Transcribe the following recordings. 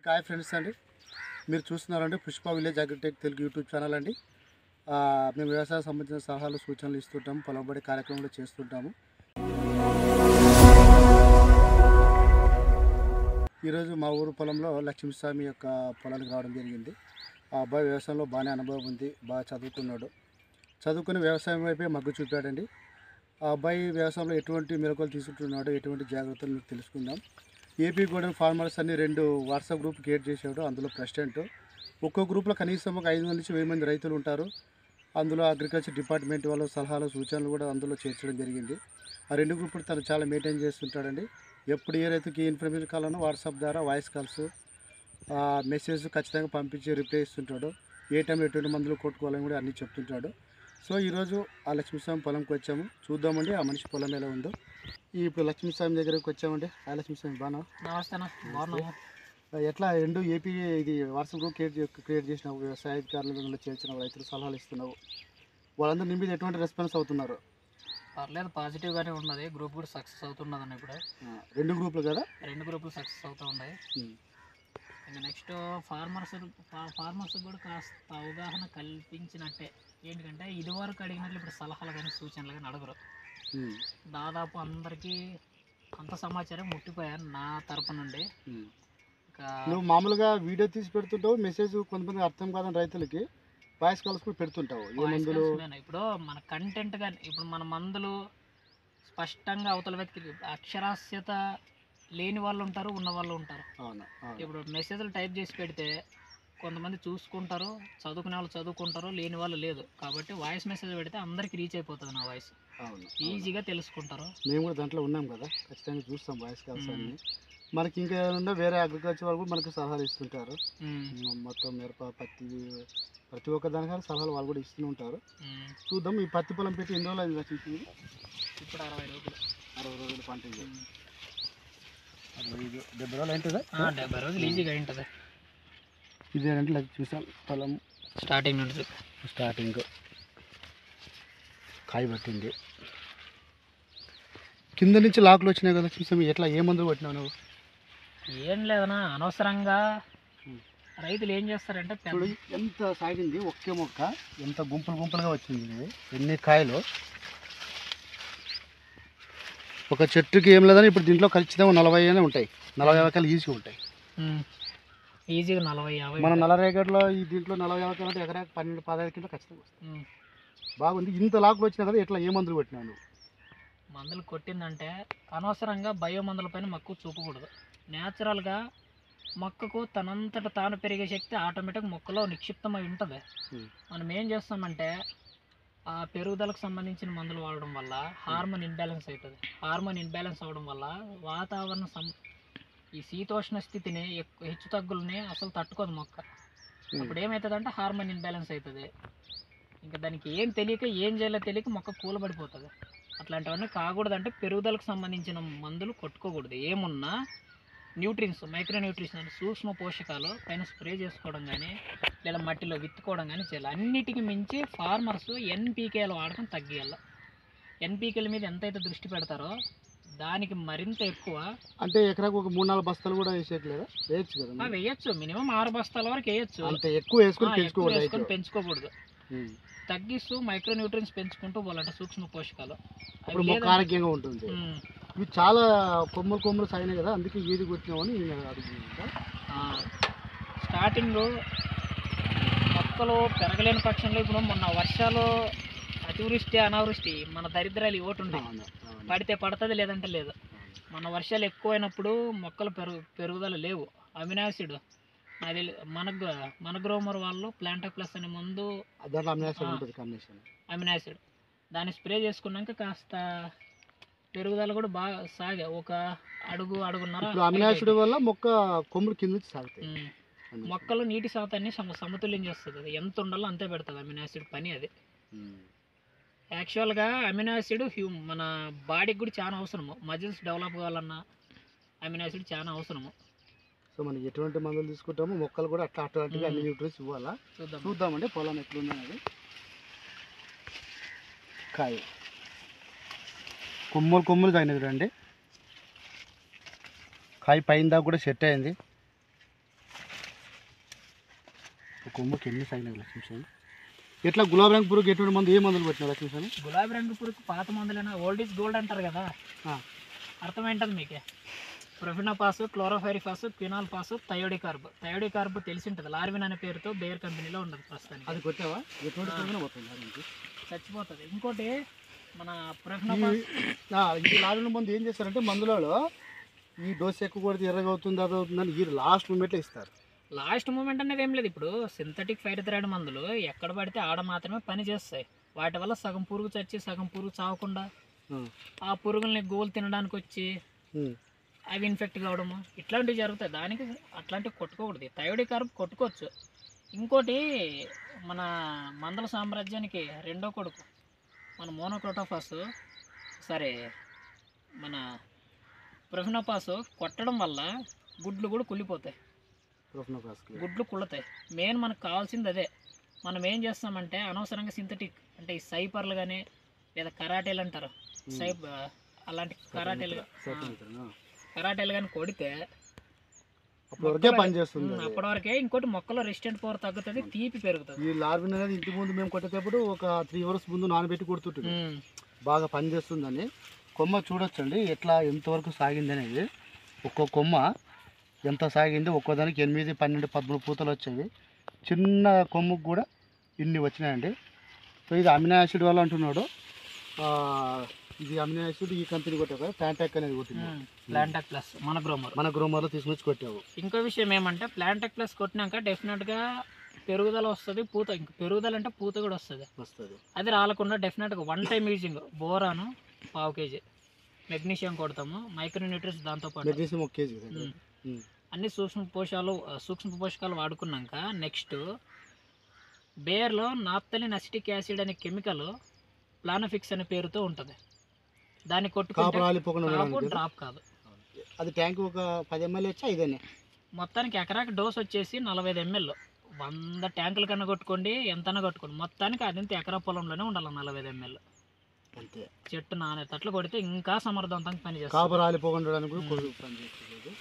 Hi friends అండి మీరు చూస్తున్నారండి Pushpa village Agritech Telugu YouTube channel అండి ఆ, మేము వ్యవసాయ సంబంధించిన సలహాలు సూచనలు ఇస్తుంటాము పొలంబడి కార్యక్రమాలు చేస్తుంటాము ఈరోజు మా ఊరు పొలంలో లక్ష్మీస్వామి యొక్క పొలానికి రావడం జరిగింది ఆ అబ్బాయి వ్యవసాయంలో బాగానే అనుభవం ఉంది బాగా చదువుకున్నాడు చదువుకుని వ్యవసాయం వైపే మగ్గు చూపాడండి ఆ అబ్బాయి వ్యవసాయంలో ఎటువంటి మెలకువలు తీసుకుంటున్నాడో ఎటువంటి జాగ్రత్తలు మీకు తెలుసుకుందాం ఏపీ గోల్డెన్ ఫార్మర్స్ అని రెండు వాట్సాప్ గ్రూప్ క్రియేట్ చేశాడు అందులో ప్రెసిడెంట్ ఒక్కో గ్రూప్లో కనీసం ఒక ఐదు నుంచి వెయ్యి మంది రైతులు ఉంటారు అందులో అగ్రికల్చర్ డిపార్ట్మెంట్ వాళ్ళ సలహాలు సూచనలు కూడా అందులో చేర్చడం జరిగింది ఆ రెండు గ్రూపులు తను చాలా మెయింటైన్ చేస్తుంటాడండి ఎప్పుడు ఏ రైతుకి ఇన్ఫర్మేషన్ కావాలన్నా వాట్సాప్ ద్వారా వాయిస్ కాల్స్ మెసేజ్ ఖచ్చితంగా పంపించి రిప్లై ఇస్తుంటాడు ఏ టైంలో ఎటువంటి మందులు కొట్టుకోవాలని కూడా అన్నీ చెప్తుంటాడు సో ఈరోజు ఆ లక్ష్మీస్వామి పొలంకి వచ్చాము చూద్దామండి ఆ మనిషి పొలం ఎలా ఉందో ఈ ఇప్పుడు లక్ష్మీస్వామి దగ్గరికి వచ్చామండి ఆ లక్ష్మీస్వామి బాగా నమస్తే అన్న బాగున్నాము ఎట్లా రెండు ఏపీ ఇది వాట్సాప్ గ్రూప్ క్రియేట్ చే- క్రియేట్ చేసినావు వ్యవసాయ అధికారులు చేర్చిన రైతులు సలహాలు ఇస్తున్నావు వాళ్ళందరూ నీ మీద ఎటువంటి రెస్పాన్స్ అవుతున్నారు పర్లేదు పాజిటివ్ గానే ఉన్నది గ్రూప్ కూడా సక్సెస్ అవుతున్నది అన్న ఇప్పుడు ఆ, రెండు గ్రూపులు కదా రెండు గ్రూపులు సక్సెస్ అవుతూ ఉన్నాయి ఉమ్. ఇంకా నెక్స్ట్ ఫార్మర్స్ ఫార్మర్స్ కూడా కాస్త అవగాహన కల్పించినట్టే ఏంటంటే ఇదివరకు అడిగినట్లు ఇప్పుడు సలహాలు కానీ సూచనలు కానీ అడగరు ఉమ్. దాదాపు అందరికీ అంత సమాచారం ముట్టిపోయాను నా తరపు నుండి ఉమ్. ఇంకా నువ్వు మామూలుగా వీడియో తీసి పెడుతుంటావు మెసేజ్ కొంతమంది అర్థం కాదని రైతులకి వాయిస్ కాల్స్ కూడా పెడుతుంటావు ఏ voice మందులు calls మీద ఇప్పుడు మన కంటెంట్ కానీ ఇప్పుడు మన మందులు స్పష్టంగా అవతల వ్యక్తికి అక్షరాస్యత లేని వాళ్ళు ఉంటారు ఉన్న వాళ్ళు ఉంటారు అవును అవును ఇప్పుడు మెసేజ్లు టైప్ చేసి పెడితే కొంతమంది చూసుకుంటారు చదువుకునే వాళ్ళు చదువుకుంటారు లేని వాళ్ళు లేదు కాబట్టి వాయిస్ మెసేజ్ పెడితే అందరికి రీచ్ అయిపోతుంది నా వాయిస్ అవును అవును. ఈజీగా తెలుసుకుంటారు మేము కూడా దాంట్లో ఉన్నాం కదా ఖచ్చితంగా చూస్తాం వాయిస్ కాల్స్ ఉమ్. అన్ని మనకి ఇంకా ఏమన్నా వేరే అగ్రికల్చర్ వాళ్ళు కూడా మనకి సలహాలు ఇస్తుంటారు ఉమ్, ఉమ్, మొత్తం మిరప పత్తి ప్రతి ఒక్క దానికన్నా సలహాలు వాళ్ళు కూడా ఇస్తూనే ఉంటారు ఉమ్. చూద్దాం ఈ పత్తి పొలం పెట్టి ఎన్ని రోజులు అయింది రచించింది ఇప్పుడు అరవై రోజులు అరవై రోజులు పంట ఇది. ఉమ్. అరవై ఐదు డెబ్బై రోజులు ఏంటిదా ఆ, డెబ్బై రోజులు ఈజీగా ఉంటుంది ఇదేనంటే లైక్ చూసాం పొలం స్టార్టింగ్ నుంచి స్టార్టింగ్ కాయ పట్టింది కింద నుంచి లాకులు వచ్చినాయి కదా చూసాం ఎట్లా ఏ మందులు కొట్టినావు నువ్వు ఏం లేదనా అనవసరంగా ఉమ్. రైతులు ఏం చేస్తారంటే పెద్ద చూడు ఎంత సాగింది ఒకే మొక్క ఎంత గుంపులు గుంపులుగా వచ్చింది ఇది ఎన్ని కాయలు ఒక చెట్టుకి ఏం లేదని ఇప్పుడు దీంట్లో ఖచ్చితంగా నలభై అయినా ఉంటాయి నలభై యాభై కాయలు ఈజీగా ఉంటాయి ఉమ్. ఈజీగా నలభై యాభై మన నలభై ఎకర్లో ఈ దీంట్లో నలభై యాభై కాయలు అంటే ఎకరాకి పన్నెండు పదహైదు కింద ఖచ్చితంగా వస్తాయి ఉమ్. బాగుంది ఇంత లాకులు వచ్చినా కదా ఎట్లా ఏ మందులు కొట్టినావు నువ్వు మందులు కొట్టిందంటే అనవసరంగా బయో మందుల పైన మక్కువ చూపకూడదు న్యాచురల్గా మొక్కకు తనంతట తాను పెరిగే శక్తి ఆటోమేటిక్ మొక్కలో నిక్షిప్తమై ఉంటుంది Hmm. మనం ఏం చేస్తామంటే ఆ పెరుగుదలకు సంబంధించిన మందులు వాడడం వల్ల హార్మోన్ ఇన్బ్యాలెన్స్ అవుతుంది హార్మోన్ ఇన్బ్యాలెన్స్ అవడం వల్ల వాతావరణ సం ఈ శీతోష్ణ స్థితిని ఎక్కువ హెచ్చు తగ్గుల్ని అసలు తట్టుకోదు మొక్క అప్పుడు ఏమవుతుందంటే హార్మోన్ ఇన్బ్యాలెన్స్ అవుతుంది ఇంకా దానికి ఏం తెలియక ఏం చేయాలో తెలియక మొక్క కూలబడిపోతుంది అట్లాంటివన్నీ కాకూడదంటే పెరుగుదలకు సంబంధించిన మందులు కొట్టుకోకూడదు ఏమున్నా న్యూట్రిన్స్ మైక్రో న్యూట్రిషన్ అంటే సూక్ష్మ పోషకాలు పైన స్ప్రే చేసుకోవడం కానీ లేదా మట్టిలో విత్తుకోవడం కానీ చేయాలి అన్నిటికీ మించి ఫార్మర్స్ ఎన్పీకేల వాడకం తగ్గియాలి ఎన్పీకేల మీద ఎంతైతే దృష్టి పెడతారో దానికి మరింత ఎక్కువ అంటే ఎకరాకు ఒక మూడు నాలుగు బస్తాలు కూడా వేసేయట్లేదా వేయచ్చు కదా ఆ, మరి. వేయచ్చు మినిమం ఆరు బస్తాల వరకు వేయచ్చు అంత ఎక్కువ వేసుకొని ఆ, ఎక్కువ పెంచుకోకూడదు వేసుకొని రైతు. పెంచుకోకూడదు ఉమ్. తగ్గిస్తూ మైక్రో న్యూట్రియన్స్ పెంచుకుంటూ పోవాలంటే సూక్ష్మ పోషకాలు అవి అప్పుడు మొక్క లేదంటే- ఆరోగ్యంగా ఉంటుంది ఉమ్, ఇవి చాలా కొమ్మలు కొమ్మలు సాగినాయి కదా అందుకే ఏది కొట్టినామని నేను అడుగుతున్నా ఆ, స్టార్టింగ్ మొక్కలు పెరగలేని పక్షంలో ఇప్పుడు మొన్న వర్షాలు అతివృష్టి అనావృష్టి మన దరిద్రాలు ఒకటి ఉండే అవును, అవును. పడితే పడుతుంది లేదంటే లేదు మన వర్షాలు ఎక్కువైనప్పుడు మొక్కలు పెరుగు పెరుగుదల లేవు అమినాసిడ్ అది మనకు మన గ్రోమర్ వాళ్ళు ప్లాంటా ప్లస్ అనే ముందు దాంట్లో అమ్మినేషన్ ఆ. ఉంటుంది కమిషన్ అమినాసిడ్ దాన్ని స్ప్రే చేసుకున్నాక కాస్త పెరుగుదల కూడా బాగా సాగా ఒక అడుగు అడుగున్నర ఇప్పుడు అమినాషుడు వల్ల మొక్క కొమ్ములు కింద నుంచి సాగుతాయి ఉమ్. అందుకే. మొక్కలు నీటి శాతాన్ని సమ సమతుల్యం చేస్తుంది అది ఎంత ఉండాలో అంతే పెడుతుంది అమినో యాసిడ్ పని అది ఉమ్. యాక్చువల్గా అమినో యాసిడ్ హ్యూ మన బాడీకి కూడా చాలా అవసరము మజిల్స్ డెవలప్ కావాలన్నా అమినో యాసిడ్ చాలా అవసరము సో మనం ఎటువంటి మందులు తీసుకుంటామో మొక్కలు కూడా అట్లా అట్లాంటిగా అన్ని ఉమ్. న్యూట్రియన్స్ ఇవ్వాలా చూద్దాం చూద్దామండి పొలం ఎట్లుందనేది కాయ కొమ్మలు కొమ్మలు కాయినది రండి కాయ పైన దాకా కూడా సెట్ అయింది కొమ్మకి ఎన్ని సాగినాయి లక్ష్మీస్వామి ఎట్లా గులాబీ రంగు పురుగు ఎటువంటి మందు ఏ మందులు పెట్టినా లక్ష్మీస్వామి గులాబీ రంగు పురుగు పాత మందులైనా ఓల్డ్ ఈజ్ గోల్డ్ అంటారు కదా ఆ. అర్థమేంటది మీకే profenofos chlorpyrifos quinalphos thiodicarb thiodicarb తెలిసి ఉంటుంది లార్విన్ అనే పేరుతో బేర్ కంపెనీలో ఉండదు ప్రస్తుతానికి అది కొట్టావా ఎటువంటి ఆ. పురుగున పోతుంది దానికి? చచ్చిపోతుంది ఇంకోటి మన ప్రొఫినోపాస్ ఈ- ఆ, ఈ లారీల మందు ఏం చేస్తారంటే మందులలో ఈ డోస్ ఎక్కువ కొడితే ఎర్రగా అవుతుంది అది అవుతుందని ఈ లాస్ట్ మూమెంట్లో ఇస్తారు లాస్ట్ మూమెంట్ అనేది ఏం లేదు ఇప్పుడు సింథటిక్ ఫైర్ మందులు ఎక్కడ పడితే ఆడ మాత్రమే పని చేస్తాయి వాటి వల్ల సగం పురుగు చచ్చి సగం పురుగు చావకుండా ఆ. ఆ పురుగుల్ని గోలు తినడానికి వచ్చి ఉమ్. అవి ఇన్ఫెక్ట్ కావడము ఇట్లాంటివి జరుగుతాయి దానికి అట్లాంటివి కొట్టుకోకూడదు థైరాయిడ్ కార్బ్ కొట్టుకోవచ్చు ఇంకోటి మన మందల సామ్రాజ్యానికి రెండో కొడుకు మన మోనోక్రోటోఫాస్ సరే మన ప్రొఫినోపాస్ కొట్టడం వల్ల గుడ్లు కూడా కుళ్ళిపోతాయి ప్రొఫెనోకాస్కి. గుడ్లు కుళ్ళతాయి మెయిన్ మనకు కావాల్సింది అదే మనం ఏం చేస్తామంటే అనవసరంగా సింథటిక్ అంటే ఈ సైపర్లు కానీ లేదా కరాటేలు అంటారు ఉమ్. సైప్ అలాంటి కరాటేలు సెంటీమీటర్, ఆ. కరాటేలు కానీ కొడితే అప్పటి వరకే పని చేస్తుంది ఉమ్, అది. అప్పటి వరకే ఇంకోటి మొక్కలో రెసిస్టెంట్ పవర్ తగ్గుతుంది తీపి పెరుగుతుంది ఈ లార్విన్ అనేది ఇంటి ముందు మేము కొట్టేటప్పుడు ఒక త్రీ అవర్స్ ముందు నానబెట్టి కొడుతుంటుంది ఉమ్, బాగా పనిచేస్తుందని కొమ్మ చూడొచ్చండి ఎట్లా ఎంతవరకు సాగింది అనేది ఒక్కో కొమ్మ ఎంత సాగింది ఒక్కో దానికి ఎనిమిది పన్నెండు పదమూడు పూతలు వచ్చాయి చిన్న కొమ్ముకు కూడా ఇన్ని వచ్చినాయండి సో ఇది అమినో యాసిడ్ వల్ల అంటున్నాడు ఆ, ఇది అమినో యాసిడ్ ఈ కంపెనీ కొట్టావు కదా ప్యాంటాక్ అనేది కొట్టింది ఉమ్, ప్లాంటాక్ ప్లస్ మన గ్రోమర్ మన గ్రోమర్లో తీసుకొచ్చి కొట్టావు ఇంకో విషయం ఏమంటే ప్లాంటాక్ ప్లస్ కొట్టినాక డెఫినెట్గా పెరుగుదల వస్తుంది పూత ఇంకా పెరుగుదల అంటే పూత కూడా వస్తుంది వస్తుంది అది రాలకుండా డెఫినెట్గా వన్ టైం యూజింగ్ బోరాను పావు కేజీ మెగ్నీషియం కొడతాము మైక్రో న్యూట్రియన్స్ దాంతోపాటు మెగ్నీషియం ఒక కేజీ కదా. ఉమ్. ఉమ్. అన్ని సూక్ష్మ పోషకాలు సూక్ష్మ పోషకాలు వాడుకున్నాక నెక్స్ట్ బేర్లో నాప్తలిన్ అసిటిక్ యాసిడ్ అనే కెమికల్ ప్లానఫిక్స్ అనే పేరుతో ఉంటుంది దాన్ని కొట్టుకుంటే కాపు రాలిపోకుండా కాపు ఉండడానికి కదా. డ్రాప్ కాదు అది ట్యాంక్ ఒక పది ఎంఎల్ వచ్చా ఇదేనే మొత్తానికి ఎకరాకి డోస్ వచ్చేసి నలభై ఐదు ఎంఎల్ వంద ట్యాంకుల కన్నా కొట్టుకోండి ఎంతైనా కొట్టుకోండి మొత్తానికి అదింత ఎకరా పొలంలోనే ఉండాలి నలభై ఐదు ఎంఎల్ అంతే చెట్టు నానే తట్లు కొడితే ఇంకా సమర్థవంతంగా పనిచేస్తుంది కాపు రాలిపోకుండా ఉండడానికి కూడా ఉమ్. కొడుకు పని చేస్తుంది ఇది.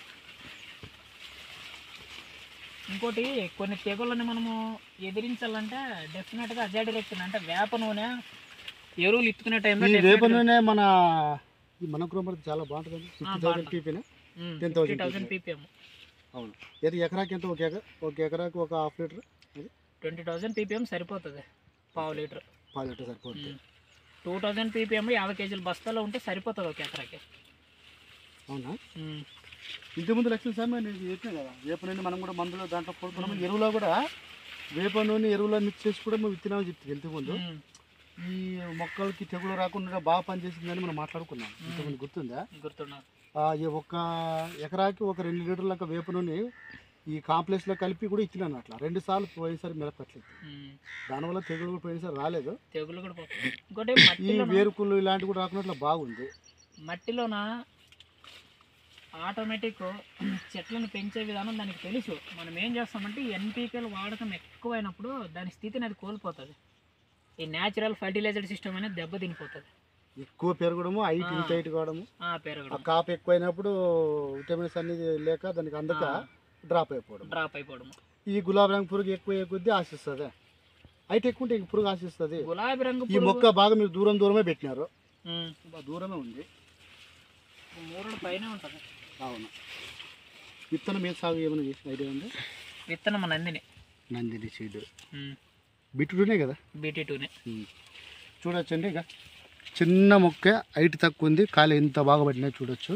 ఇంకోటి కొన్ని తెగుళ్ళని మనము ఎదిరించాలంటే డెఫినెట్గా అజాడిరెక్షన్ అంటే వేప నూనె ఎరువులు ఇత్తుకునే టైంలో ఈ వేప నూనె మన ఈ మన గ్రోమర్ చాలా బాగుంటుంది ఫిఫ్టీ థౌసండ్ బాగుంటుంది. పీపీనే 10,000 10,000 థౌసండ్ పీపీఎం అవును ఏది ఎకరాకి ఎంత ఒక ఎకరా ఒక ఎకరాకి ఒక half litre twenty thousand PPM సరిపోతుంది పావు లీటర్ పావు లీటర్ సరిపోతుంది టూ థౌజండ్ పీపీఎం యాభై కేజీల బస్తాలో ఉంటే సరిపోతుంది ఒక ఎకరాకి అవునా ఉమ్. ఇంటి ముందు లక్షల సమయం నేను చెప్పినా కదా వేప నూనె మనం కూడా మందులో దాంట్లో కొడుకున్నాము ఎరువులో కూడా వేప నూనె ఎరువులో మిక్స్ చేసి కూడా మేము విత్తనాలు చెప్తాం ఇంటి ముందు ఉమ్. ఈ మొక్కలకి తెగులు రాకుండా బాగా పనిచేసిందని మనం మాట్లాడుకున్నాం ఇంతకుముందు గుర్తుందా గుర్తున్నారు ఆ, ఈ ఒక్క ఎకరాకి ఒక రెండు లీటర్ల లెక్క వేప నూనె ఈ కాంప్లెక్స్లో కలిపి కూడా ఇచ్చినాను అట్లా రెండు సార్లు పోయినసారి మిరపట్లేదు ఉమ్. దానివల్ల తెగులు కూడా పోయినసారి రాలేదు తెగులు కూడా పోతుంది ఇంకోటి ఈ మట్టిలో వేరుకుళ్ళు ఇలాంటివి కూడా రాకుండా అట్లా బాగుంది మట్టిలోన ఆటోమేటిక్ చెట్లను పెంచే విధానం దానికి తెలుసు మనం ఏం చేస్తామంటే ఈ ఎన్పీకేలు వాడకం ఎక్కువైనప్పుడు దాని స్థితిని అది కోల్పోతుంది ఈ న్యాచురల్ ఫర్టిలైజర్ సిస్టమ్ అనేది దెబ్బతినిపోతుంది ఎక్కువ పెరగడము హైట్ ఆ. ఇంత హైట్ కావడము ఆ ఆ పెరగడం కాపు ఎక్కువైనప్పుడు విటమిన్స్ అనేది లేక దానికి అందక డ్రాప్ అయిపోవడం డ్రాప్ అయిపోవడం ఈ గులాబీ రంగు పురుగు ఎక్కువ కొద్దీ ఆశిస్తుంది హైట్ ఎక్కువ ఉంటే ఈ పురుగు ఆశిస్తుంది గులాబీ రంగు ఈ పురుగు- మొక్క బాగా మీరు దూరం దూరమే పెట్టినారు ఉమ్, బాగా దూరమే ఉంది మూరుడు పైన ఉంటుంది అవును విత్తనం మీద సాగు ఏమైనా చేసిన ఐడియా ఉంది విత్తనం నందిని నందిని సీడ్ బిట్టుడునే కదా బీటీ టూనే చూడొచ్చండి ఇక చిన్న మొక్క హైట్ తక్కువ ఉంది కాలు ఎంత బాగా పట్టినాయి చూడొచ్చు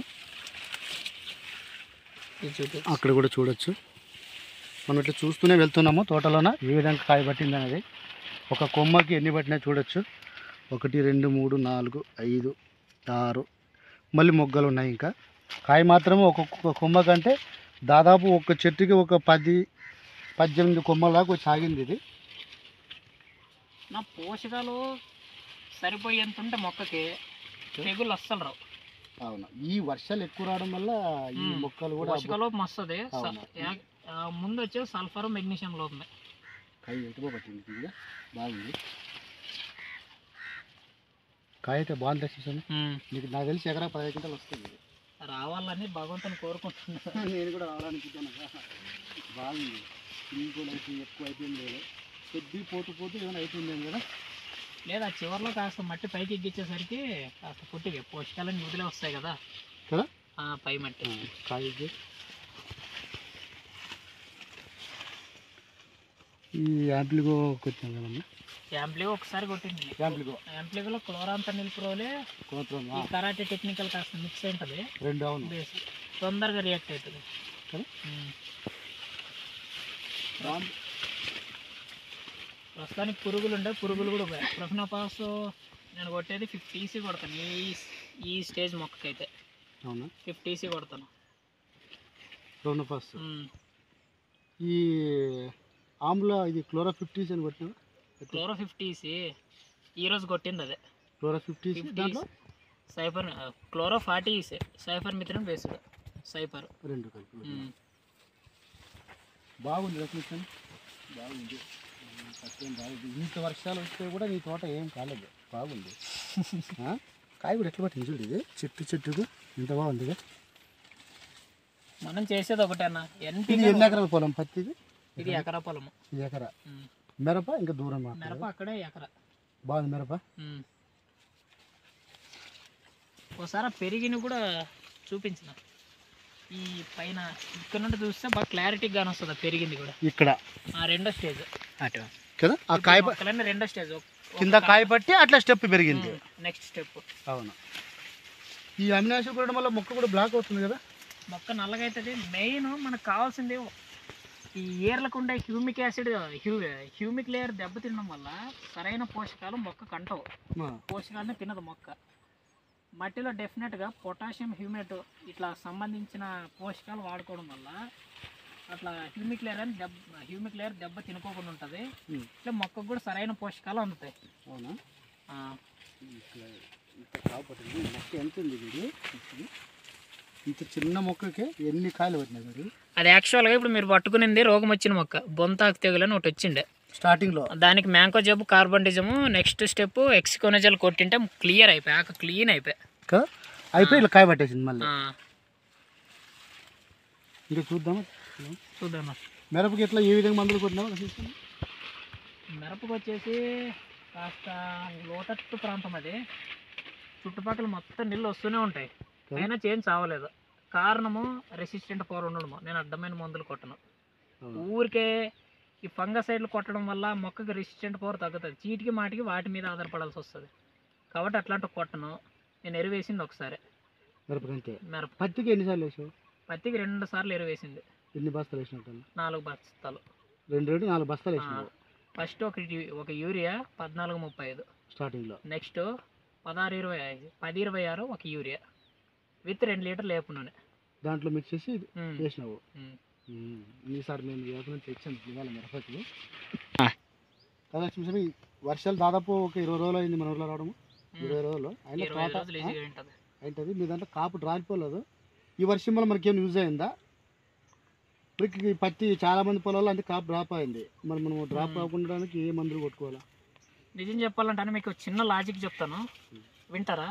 అక్కడ కూడా చూడొచ్చు మనం ఇట్లా చూస్తూనే వెళ్తున్నాము తోటలోన ఏ విధంగా కాయ పట్టింది అనేది ఒక కొమ్మకి ఎన్ని పట్టినాయి చూడొచ్చు ఒకటి రెండు మూడు నాలుగు ఐదు ఆరు మళ్ళీ మొగ్గలు ఉన్నాయి ఇంకా కాయ మాత్రం ఒక్కొక్క కొమ్మ కంటే దాదాపు ఒక చెట్టుకి ఒక పది పద్దెనిమిది కొమ్మల దాకా సాగింది ఇది నా పోషకాలు సరిపోయేంత ఉంటే మొక్కకి తెగులు అస్సలు రావు అవును ఈ వర్షాలు ఎక్కువ రావడం వల్ల ఈ మ్మ్. మొక్కలు కూడా పోషకాలు వస్తుంది అవును. ముందు వచ్చే సల్ఫర్ మెగ్నీషియం లోపమే కాయ ఎక్కువ పట్టింది ఇది బాగుంది కాయ అయితే బాగుంది చూసాను నీకు నాకు తెలిసి ఎకరా పదహైదు క్వింటాలు వస్తుంది ఇది. రావాలని భగవంతుని కోరుకుంటున్నాను నేను కూడా రావడానికి ఇచ్చాను. బాగుంది ఇంకో లైటింగ్ ఎక్కువ అయిపోయింది లేదు కొద్ది పోతూ పోతూ ఏమైనా అయిపోయిందేమో కదా లేదా చివరిలో కాస్త మట్టి పైకి ఎగ్గించేసరికి కాస్త పుట్టిగా పోషకాలన్నీ వదిలే వస్తాయి కదా కదా ఆ, పై మట్టి కాయకి ఈ యాంప్లిగో కొట్టాం కదమ్మా యాంప్లిగో ఒకసారి కొట్టింది యాంప్లిగో యాంప్లిగోలో క్లోరాంత నిలిపిరోలే కోత్రం ఈ కరాటే టెక్నికల్ కాస్త మిక్స్ అయి ఉంటుంది రెండు అవును బేస్ తొందరగా రియాక్ట్ అవుతుంది కదా ఉమ్. రామ్ ప్రస్తుతానికి పురుగులు ఉండే పురుగులు కూడా పోయాయి ప్రఫ్నోపాస్ నేను కొట్టేది ఫిఫ్టీ ఈసీ కొడతాను ఈ ఈ స్టేజ్ మొక్కకైతే అవునా ఫిఫ్టీ ఈసీ కొడతాను రెండు ఫస్ట్ ఉమ్. ఈ ఆమ్ల ఇది క్లోరా ఫిఫ్టీస్ అని కొట్టినా క్లోరో ఫిఫ్టీ ఈసీ ఈరోజు కొట్టింది అదే క్లోరా ఫిఫ్టీస్ ఫిఫ్టీ దాంట్లో cyper chloro forty EC cypermethrin based cyper రెండు కలిపి ఉమ్. బాగుంది రెఫ్లెక్షన్ బాగుంది ఉమ్, సత్యం బాగుంది ఇంత వర్షాలు వస్తే కూడా నీ తోట ఏం కాలేదు బాగుంది ఆ? కాయ కూడా ఎట్లా పట్టింది చూడు ఇది చెట్టు చెట్టుకు ఇంత బాగుంది ఇది. మనం చేసేది ఒకటేనా ఎన్పి ఇది ఎన్ని ఎకరాల పొలం పత్తి ఇది ఇది ఎకరా పొలము ఇది ఎకరా ఉమ్. మిరప ఇంకా దూరం మాత్రం మిరప అక్కడే ఎకరా బాగుంది మిరప ఉమ్. ఒకసారి ఆ పెరిగిన కూడా చూపించిన ఈ పైన ఇక్కడ నుండి చూస్తే బాగా క్లారిటీగా వస్తుంది ఆ పెరిగింది కూడా ఇక్కడ ఆ రెండో స్టేజ్ కదా ఆ కాయ ప- మొక్కలన్నీ రెండో స్టేజ్ కింద కాయ పట్టి అట్లా స్టెప్ పెరిగింది నెక్స్ట్ స్టెప్ అవును ఈ అవినాశ కూడా వల్ల మొక్క కూడా బ్లాక్ అవుతుంది కదా మొక్క నల్లగా అవుతుంది మెయిన్ మనకు కావాల్సింది ఈ ఏర్లకు ఉండే హ్యూమిక్ యాసిడ్ హ్యూ హ్యూమిక్ లేయర్ దెబ్బతినడం వల్ల సరైన పోషకాలు మొక్క కంటవు ఆ, పోషకాలని తినదు మొక్క మట్టిలో డెఫినెట్గా పొటాషియం హ్యూమేట్ ఇట్లా సంబంధించిన పోషకాలు వాడుకోవడం వల్ల అట్లా హ్యూమిక్ లేయర్ అని దెబ్బ హ్యూమిక్ లేయర్ దెబ్బ తినుకోకుండా ఉంటుంది ఉమ్, ఇట్లా మొక్కకు కూడా సరైన పోషకాలు అందుతాయి అవునా ఆ, ఇట్లా ఇంత కాయ పట్టింది ఈ మొక్క ఎంత ఉంది ఇది ఇది? ఇంత చిన్న మొక్కకి ఎన్ని కాయలు పట్టినాయి మీరు అది యాక్చువల్గా ఇప్పుడు మీరు పట్టుకునింది రోగం వచ్చిన మొక్క బొంతాకు తెగులని ఒకటి వచ్చిండే స్టార్టింగ్లో దానికి mancozeb carbendazim next step hexaconazole కొట్టింటే క్లియర్ అయిపోయి ఆక క్లీన్ అయిపోయి కదా అయిపోయి ఇట్లా కాయ పట్టేసింది మళ్ళీ ఆ, ఇంకా చూద్దాం చూద్దాం మిరపకి ఎట్లా ఏ విధంగా మందులు కొట్టినావు చూస్తాను మిరపకు వచ్చేసి కాస్త లోతట్టు ప్రాంతం అది చుట్టుపక్కల మొత్తం నీళ్ళు వస్తూనే ఉంటాయి అయినా చేంజ్ అవ్వలేదు కారణము రెసిస్టెంట్ పవర్ ఉండడము నేను అడ్డమైన మందులు కొట్టను ఊరికే ఈ ఫంగసైడ్లు కొట్టడం వల్ల మొక్కకి రెసిస్టెంట్ పవర్ తగ్గుతుంది చీటికి మాటికి వాటి మీద ఆధారపడాల్సి వస్తుంది కాబట్టి అట్లాంటి కొట్టను నేను ఎరువేసింది ఒకసారి మిరపకి అంతే మిరప పత్తికి ఎన్నిసార్లు వేసావు పత్తికి రెండు సార్లు ఎరువేసింది ఎన్ని బస్తాలు వేసినట్టు నాలుగు బస్తాలు రెండు రెండు నాలుగు బస్తాలు వేసినావు ఫస్ట్ ఒక ఒక యూరియా పద్నాలుగు ముప్పై ఐదు స్టార్టింగ్లో నెక్స్ట్ పదహారు ఇరవై ఐదు పది ఇరవై ఆరు ఒక యూరియా విత్ రెండు లీటర్లు లేపు నూనె దాంట్లో మిక్స్ చేసి ఉమ్, వేసినావు ఉమ్. ఉమ్, ఈసారి నేను వ్యవసాయం తెచ్చాను ఇవాళ మిరపకి ఆ. కదా చూసాము ఈ వర్షాలు దాదాపు ఒక ఇరవై రోజులు అయింది మన ఊళ్ళో రావడము ఉమ్. ఇరవై రోజులు అయినా ఇరవై ఐదు తోట రోజులు ఈజీగా ఉంటుంది ఏంటది మీ దాంట్లో కాపు రాలిపోలేదు ఈ వర్షం వల్ల మనకి ఏమైనా యూజ్ అయిందా ఇప్పుడు ఈ పత్తి చాలా మంది పొలాల్లో అంతే కాపు డ్రాప్ అయింది మరి మనం డ్రాప్ మ్మ్. కాకుండా ఏ మందులు కొట్టుకోవాలా నిజం చెప్పాలంటే మీకు చిన్న లాజిక్ చెప్తాను వింటారా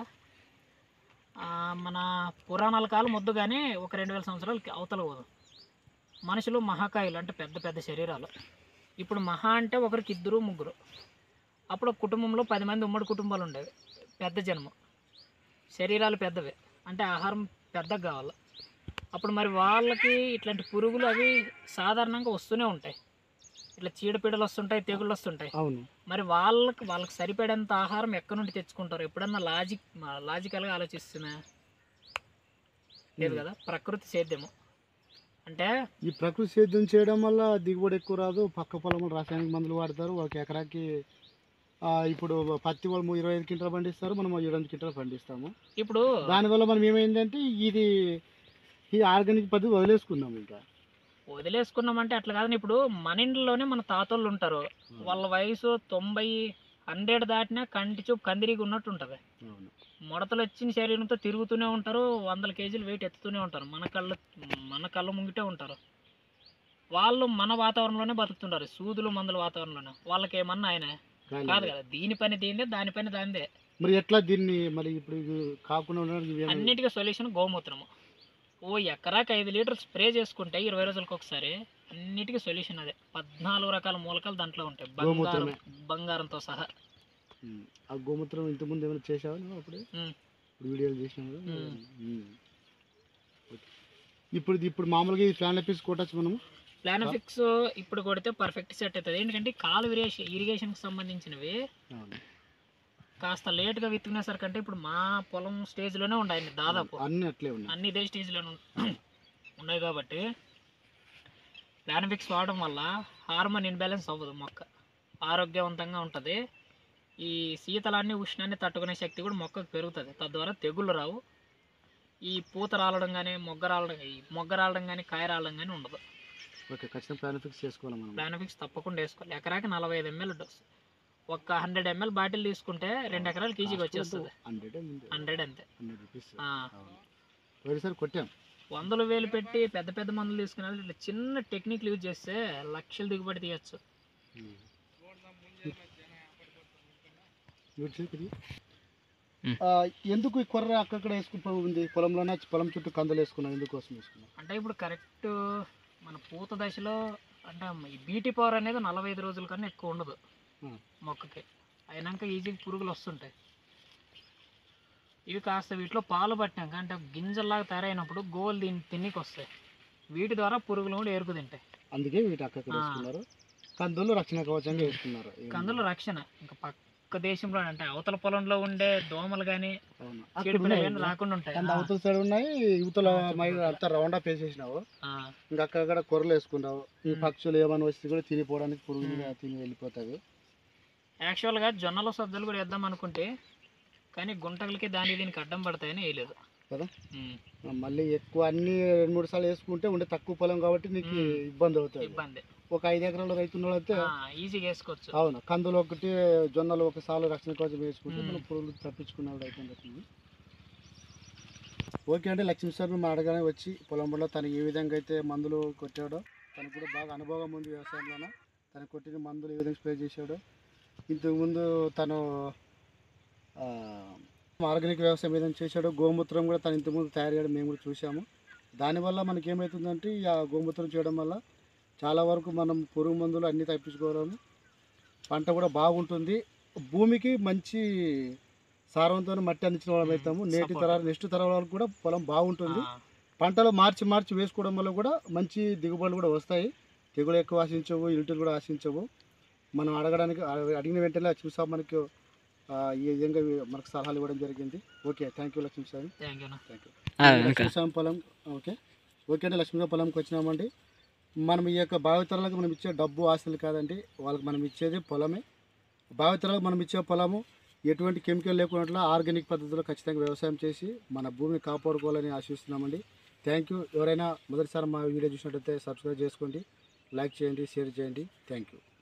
ఆ, మన పురాణాల కాలం వద్దు కానీ ఒక రెండు వేల సంవత్సరాలు అవతల పోదు మనుషులు మహాకాయులు అంటే పెద్ద పెద్ద శరీరాలు ఇప్పుడు మహా అంటే ఒకరికి ఇద్దరు ముగ్గురు అప్పుడు ఒక కుటుంబంలో పది మంది ఉమ్మడి కుటుంబాలు ఉండేవి పెద్ద జన్మ శరీరాలు పెద్దవి అంటే ఆహారం పెద్దగా కావాలి అప్పుడు మరి వాళ్ళకి ఇట్లాంటి పురుగులు అవి సాధారణంగా వస్తూనే ఉంటాయి ఇట్లా చీడపీడలు వస్తుంటాయి తెగుళ్ళు వస్తుంటాయి అవును మరి వాళ్ళకి వాళ్ళకి సరిపడేంత ఆహారం ఎక్కడి నుండి తెచ్చుకుంటారు ఎప్పుడన్నా లాజిక్ లాజికల్గా ఆలోచిస్తున్నా లేదు కదా ప్రకృతి సేద్యము అంటే ఈ ప్రకృతి సేద్యం చేయడం వల్ల దిగుబడి ఎక్కువ రాదు పక్క పొలంలో రాసాయనిక మందులు వాడతారు ఒక ఎకరాకి ఆ, ఇప్పుడు పత్తి వాళ్ళు ఇరవై ఐదు క్వింటాలు పండిస్తారు మనం ఏడు ఎనిమిది క్వింటాలు పండిస్తాము ఇప్పుడు దానివల్ల మనం ఏమైందంటే ఇది ఈ ఆర్గానిక్ పద్ధతి వదిలేసుకున్నాం ఇంకా వదిలేసుకున్నామంటే అట్లా కాదని ఇప్పుడు మన ఇంట్లోనే మన తాతోళ్ళు ఉంటారు వాళ్ళ వయసు తొంభై హండ్రెడ్ దాటినా కంటి చూపు కందిరిగి ఉన్నట్టు ఉంటుంది అవును ముడతలు వచ్చిన శరీరంతో తిరుగుతూనే ఉంటారు వందల కేజీలు వెయిట్ ఎత్తుతూనే ఉంటారు మన కళ్ళు మన కళ్ళ ముంగిటే ఉంటారు వాళ్ళు మన వాతావరణంలోనే బతుకుతుంటారు సూదులు మందుల వాతావరణంలోనే వాళ్ళకి ఏమన్నా ఆయన కానీ కాదు కదా దీని పని దీనిదే దాని పని దానిదే మరి ఎట్లా దీన్ని మరి ఇప్పుడు ఇది కాకుండా ఉండడానికి ఇవేమి- అన్నిటికీ సొల్యూషన్ గోమూత్రము ఓ ఎకరాకి ఐదు లీటర్ స్ప్రే చేసుకుంటే ఇరవై రోజులకు ఒకసారి అన్నిటికీ సొల్యూషన్ అదే పద్నాలుగు రకాల మూలకాలు దాంట్లో ఉంటాయి గోమూత్రమే. బంగారం బంగారంతో సహా ఉమ్. ఆ గోమూత్రం ఇంతకుముందు ఏమైనా చేసావా నువ్వు అప్పుడే ఉమ్. ఇప్పుడు వీడియోలు చేసినావు కదా ఉమ్. ఉమ్. ఓకే. ఇప్పుడు ఇది ఇప్పుడు మామూలుగా ఈ ఫ్యాన్ పీస్ కొట్టచ్చు మనము ప్లానఫిక్స్ ఇప్పుడు కొడితే పర్ఫెక్ట్ సెట్ అవుతుంది ఎందుకంటే కాలు ఇరిగేషన్ ఇరిగేషన్కి సంబంధించినవి అవును. కాస్త లేట్గా విత్తుకునేసరికంటే ఇప్పుడు మా పొలం స్టేజ్లోనే ఉన్నాయి దాదాపు అన్నీ అట్లే ఉన్నాయి అన్ని ఇదే స్టేజ్లో ఉన్నాయి కాబట్టి ప్లానఫిక్స్ వాడడం వల్ల హార్మోన్ ఇన్బ్యాలెన్స్ అవ్వదు మొక్క ఆరోగ్యవంతంగా ఉంటుంది ఈ శీతలాన్ని ఉష్ణాన్ని తట్టుకునే శక్తి కూడా మొక్కకు పెరుగుతుంది తద్వారా తెగుళ్ళు రావు ఈ పూత రాలడం కానీ మొగ్గ రాలడం ఈ మొగ్గ రాలడం కానీ కాయ రాలడం కానీ ఉండదు ఓకే ఖచ్చితంగా ఫ్యాన్ ఫిక్స్ చేసుకోవాలి మనం ప్లానఫిక్స్ తప్పకుండా వేసుకోవాలి ఎకరాకి నలభై ఐదు ఎంఎల్ డోస్ ఒక హండ్రెడ్ ఎంఎల్ బాటిల్ తీసుకుంటే రెండు ఎకరాలకి ఈజీగా వచ్చేస్తుంది హండ్రెడ్ ముందు హండ్రెడ్ అంతే హండ్రెడ్ రూపీస్ ఆ, అవును పోయినసారి కొట్టాం వందలు వేలు పెట్టి పెద్ద పెద్ద మందులు తీసుకునే వాళ్ళు ఇట్లా చిన్న టెక్నిక్లు యూజ్ చేస్తే లక్షలు దిగుబడి తీయచ్చు ఉమ్. ఇటు చూడు ఇది. ఉమ్. ఆ, ఎందుకు ఈ కొర్ర అక్కడక్కడ వేసుకుంటూ ఉంది పొలంలోనే పొలం చుట్టూ కందలు వేసుకున్నాం ఎందుకోసం వేసుకున్నాం అంటే ఇప్పుడు కరెక్ట్ మన పూత దశలో అంటే ఈ బీటీ పవర్ అనేది నలభై ఐదు రోజుల కన్నా ఎక్కువ ఉండదు ఉమ్. మొక్కకి అయినాక ఈజీగా పురుగులు వస్తుంటాయి ఇవి కాస్త వీటిలో పాలు పట్టినాక అంటే గింజల్లాగా తయారైనప్పుడు గోలు దీన్ని తిన్నికి వస్తాయి వీటి ద్వారా పురుగులు కూడా ఎరుకు తింటాయి అందుకే వీటి అక్కడక్కడ ఆ. వేసుకున్నారు కందులు రక్షణ కవచంగా వేసుకున్నారు కందుల రక్షణ ఇంకా పక్క దేశంలో అంటే అవతల పొలంలో ఉండే దోమలు కానీ అవును. అక్కడ చీడపీడలు ఉన్నాయి. కానీ రాకుండా ఉంటాయి కంద ఆ, అవతల సైడ్ ఉన్నాయి ఇవతల ఆ, మై చుట్టూ. అంతా రౌండ్ అప్ వేసేసినావు ఆ, ఇంకా అక్కడక్కడ కొర్రలు వేసుకున్నావు ఈ ఉమ్. పక్షులు ఏమైనా వస్తే కూడా తినిపోవడానికి పురుగులు ఉమ్. తిని వెళ్ళిపోతాయి యాక్చువల్గా జొన్నలు సద్దలు కూడా వేద్దాం అనుకుంటే కానీ గుంటలకి దాని దీనికి అడ్డం పడతాయని వేయలేదు కదా? ఉమ్, మళ్ళీ ఎక్కువ అన్ని రెండు మూడు సార్లు వేసుకుంటే ఉండే తక్కువ పొలం కాబట్టి నీకు ఉమ్. ఇబ్బంది అవుతుంది ఇబ్బంది ఒక ఐదు ఎకరాల రైతు అయితే ఆ, ఈజీగా వేసుకోవచ్చు అవును కందులు ఒకటి జొన్నలు ఒక సాలు రక్షణ కోసం వేసుకుంటే ఉమ్. మనం పురుగులు తప్పించుకున్నాడు అయిపోతుంది ఓకే అంటే లక్ష్మీ సార్ మా అడగానే వచ్చి పొలంలో తను ఏ విధంగా అయితే మందులు కొట్టాడో తనకు కూడా బాగా అనుభవం ఉంది వ్యవసాయంలోన తను కొట్టిన మందులు ఏ విధంగా స్ప్రే చేశాడో ఇంతకుముందు తను ఆ, ఆర్గానిక్ వ్యవసాయం ఏదైనా చేశాడో గోమూత్రం కూడా తను ఇంతకుముందు తయారు చేయడం మేము కూడా చూసాము దానివల్ల మనకి ఏమవుతుందంటే ఈ ఆ గోమూత్రం చేయడం వల్ల చాలా వరకు మనం పురుగు మందులు అన్నీ తప్పించుకోవడము పంట కూడా బాగుంటుంది భూమికి మంచి సారవంతమైన మట్టి అందించిన వాళ్ళం అవుతాము నేటి Support. తరాలు నెక్స్ట్ తరాల వాళ్ళకి కూడా పొలం బాగుంటుంది ఆ, పంటలు మార్చి మార్చి వేసుకోవడం వల్ల కూడా మంచి దిగుబడులు కూడా వస్తాయి తెగులు ఎక్కువ ఆశించవు ఇల్టులు కూడా ఆశించవు మనం అడగడానికి అడ- అడిగిన వెంటనే చూసా మనకు ఆ, ఈ విధంగా మనకు సలహాలు ఇవ్వడం జరిగింది okay thank you Lakshmi sir thank you thank you Lakshmiswamy పొలం ఓకే ఓకే అండి లక్ష్మీస్వామి పొలంకి వచ్చినామండి మనం ఈ యొక్క భావితరాలకు మనం ఇచ్చే డబ్బు ఆస్తులు కాదండి వాళ్ళకి మనం ఇచ్చేది పొలమే భావితరాలకు మనం ఇచ్చే పొలము ఎటువంటి కెమికల్ లేకుండా ఆర్గానిక్ పద్ధతిలో ఖచ్చితంగా వ్యవసాయం చేసి మన భూమిని కాపాడుకోవాలని ఆశిస్తున్నామండి థ్యాంక్ యూ ఎవరైనా మొదటిసారి మా వీడియో చూసినట్టయితే సబ్స్క్రైబ్ చేసుకోండి లైక్ చేయండి షేర్ చేయండి థ్యాంక్ యూ